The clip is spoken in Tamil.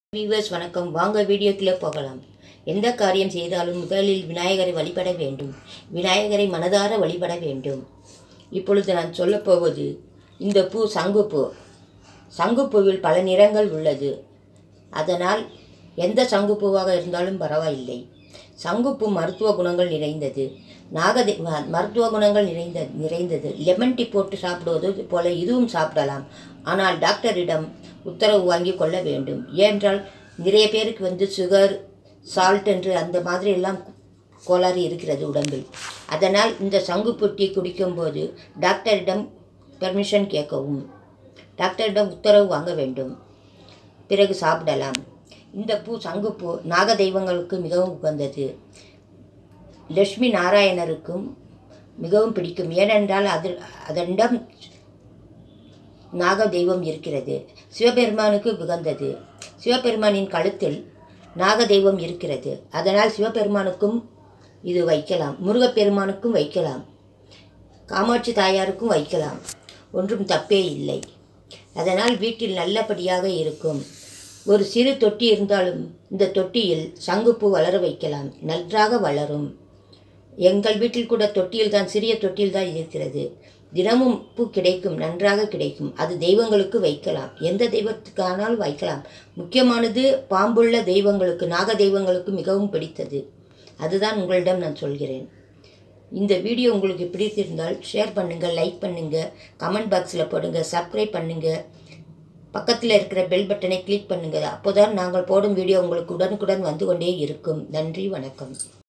வியூவர்ஸ் வணக்கம் வாங்க வீடியோக்குள்ளே போகலாம் எந்த காரியம் செய்தாலும் முதலில் விநாயகரை வழிபட வேண்டும் விநாயகரை மனதார வழிபட வேண்டும் இப்பொழுது நான் சொல்லப் போவது இந்த பூ சங்குப்பூ சங்குப்பூவில் பல நிறங்கள் உள்ளது அதனால் எந்த சங்குப்பூவாக இருந்தாலும் பரவாயில்லை சங்குப்பூ மருத்துவ குணங்கள் நிறைந்தது நாகதே ம- மருத்துவ குணங்கள் நிறைந்த நிறைந்தது லெமன் டீ போட்டு சாப்பிடுவது போல இதுவும் சாப்பிடலாம் ஆனால் டாக்டரிடம் உத்தரவு வாங்கி கொள்ள வேண்டும் ஏனென்றால் நிறைய பேருக்கு வந்து சுகர் சால்ட் என்று அந்த மாதிரி எல்லாம் கோளாறு இருக்கிறது உடம்பில் அதனால் இந்த சங்குப்பூ டீ குடிக்கும்போது டாக்டரிடம் பெர்மிஷன் கேட்கவும் டாக்டரிடம் உத்தரவு வாங்க வேண்டும் பிறகு சாப்பிடலாம் இந்த பூ சங்குப்பூ நாக தெய்வங்களுக்கு மிகவும் உகந்தது லட்சுமி நாராயணருக்கும் மிகவும் பிடிக்கும் ஏனென்றால் அது அதனிடம் நாக தெய்வம் இருக்கிறது சிவபெருமானுக்கு உகந்தது சிவபெருமானின் கழுத்தில் நாக தெய்வம் இருக்கிறது அதனால் சிவபெருமானுக்கும் இது வைக்கலாம் முருகப்பெருமானுக்கும் வைக்கலாம் காமாட்சி தாயாருக்கும் வைக்கலாம் ஒன்றும் தப்பே இல்லை அதனால் வீட்டில் நல்லபடியாக இருக்கும் ஒரு சிறு தொட்டி இருந்தாலும் இந்த தொட்டியில் சங்குப்பூ வளர வைக்கலாம் நன்றாக வளரும் எங்கள் வீட்டில் கூட தொட்டியில் தான் சிறிய தொட்டியில் தான் இருக்கிறது தினமும் பூ கிடைக்கும் நன்றாக கிடைக்கும் அது தெய்வங்களுக்கு வைக்கலாம் எந்த தெய்வத்துக்கானாலும் வைக்கலாம் முக்கியமானது பாம்புள்ள தெய்வங்களுக்கு நாக தெய்வங்களுக்கு மிகவும் பிடித்தது அதுதான் உங்களிடம் நான் சொல்கிறேன் இந்த வீடியோ உங்களுக்கு பிடித்திருந்தால் ஷேர் பண்ணுங்கள் லைக் பண்ணுங்கள் கமெண்ட் பாக்ஸில் போடுங்க சப்ஸ்கிரைப் பண்ணுங்கள் பக்கத்தில் இருக்கிற பெல் பட்டனை கிளிக் பண்ணுங்கள் அப்போதான் நாங்கள் போடும் வீடியோ உங்களுக்கு உடனுக்குடன் வந்து கொண்டே இருக்கும் நன்றி வணக்கம்